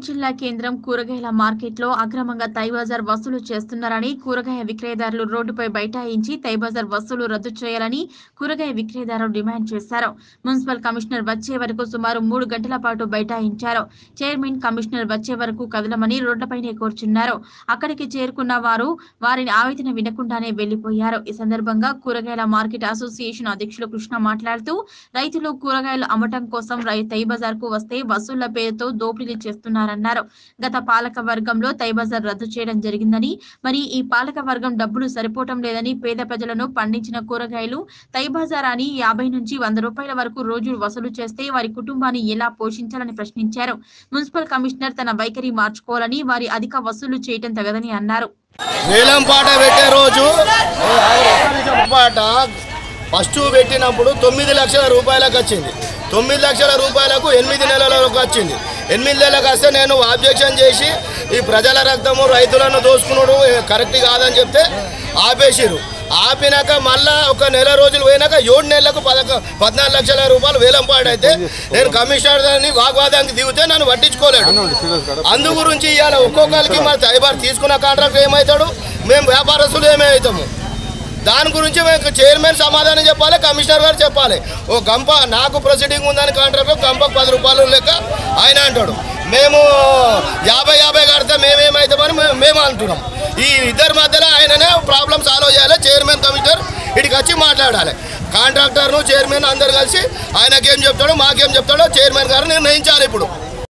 జిల్లా కేంద్రం కూరగాయల మార్కెట్లో అక్రమంగా తైబజార్ వసూలు చేస్తున్నారని కూరగాయ విక్రయదారులు రోడ్డుపై బైఠాయించి తైబజార్ వసూలు రద్దు చేయాలని కూరగాయ విక్రయదారులు డిమాండ్ చేశారు మున్సిపల్ కమిషనర్ వచ్చే వరకు సుమారు మూడు గంటల పాటు బైఠాయించారు చైర్మన్ కమిషనర్ వచ్చే వరకు కదలమని రోడ్లపైనే కూర్చున్నారు అక్కడికి చేరుకున్న వారు వారిని ఆవేదన వినకుండానే వెళ్లిపోయారు ఈ సందర్భంగా కూరగాయల మార్కెట్ అసోసియేషన్ అధ్యక్షులు కృష్ణ మాట్లాడుతూ రైతులు కూరగాయలు అమ్మటం కోసం రై తైబజార్ కు వస్తే వసూళ్ల పేరుతో దోపిడీ చేస్తున్నారన్నారు గత పాలక వర్గంలో తైబజార్ రద్దు చేయడం జరిగిందని మరి ఈ పాలక వర్గం డబ్బులు సరిపోవటం లేదని పేద ప్రజలను పండించిన కూరగాయలు తైబజార్ అని యాభై నుంచి వంద రూపాయల వరకు రోజు వసూలు చేస్తే వారి కుటుంబాన్ని ఎలా పోషించాలని ప్రశ్నించారు మున్సిపల్ కమిషనర్ తన వైఖరి మార్చుకోవాలని వారి అధిక వసూలు చేయటం తగదని అన్నారు వేలం పాట పెట్టే రోజు పాట ఫస్ట్ పెట్టినప్పుడు తొమ్మిది లక్షల రూపాయలకు వచ్చింది తొమ్మిది లక్షల రూపాయలకు ఎనిమిది నెలలకు వచ్చింది ఎనిమిది నెలలకు వస్తే నేను ఆబ్జెక్షన్ చేసి ఈ ప్రజల రక్తము రైతులను దోసుకున్నాడు కరెక్ట్ కాదని చెప్తే ఆపేసిరు ఆపినాక మళ్ళా ఒక నెల రోజులు పోయినాక ఏడు నెలలకు పదక పద్నాలుగు లక్షల రూపాయలు వేలం పాడైతే నేను కమిషనర్ని వాగ్వాదానికి దిగితే నన్ను పట్టించుకోలేడు అందు గురించి ఇవాళ ఒక్కొక్కరికి మన తైబార్ తీసుకున్న కాంట్రాక్ట్ ఏమవుతాడు మేము వ్యాపారస్తులు ఏమవుతాము దాని గురించి మేము చైర్మన్ సమాధానం చెప్పాలి కమిషనర్ గారు చెప్పాలి ఓ గంప నాకు ప్రొసీడింగ్ ఉందని కాంట్రాక్ట్ గంపకు పది రూపాయలు లెక్క ఆయన అంటాడు మేము యాభై యాభై కడితే మేమేమవుతామని మేము మేము అంటున్నాం ఈ ఇద్దరి మధ్యలో ఆయననే ప్రాబ్లం సాల్వ్ చేయాలి చైర్మన్ కమిషనర్ ఇటుకి వచ్చి మాట్లాడాలి కాంట్రాక్టర్ను చైర్మన్ అందరు కలిసి ఆయనకేం చెప్తాడో మాకేం చెప్తాడో చైర్మన్ గారు నిర్ణయించాలి ఇప్పుడు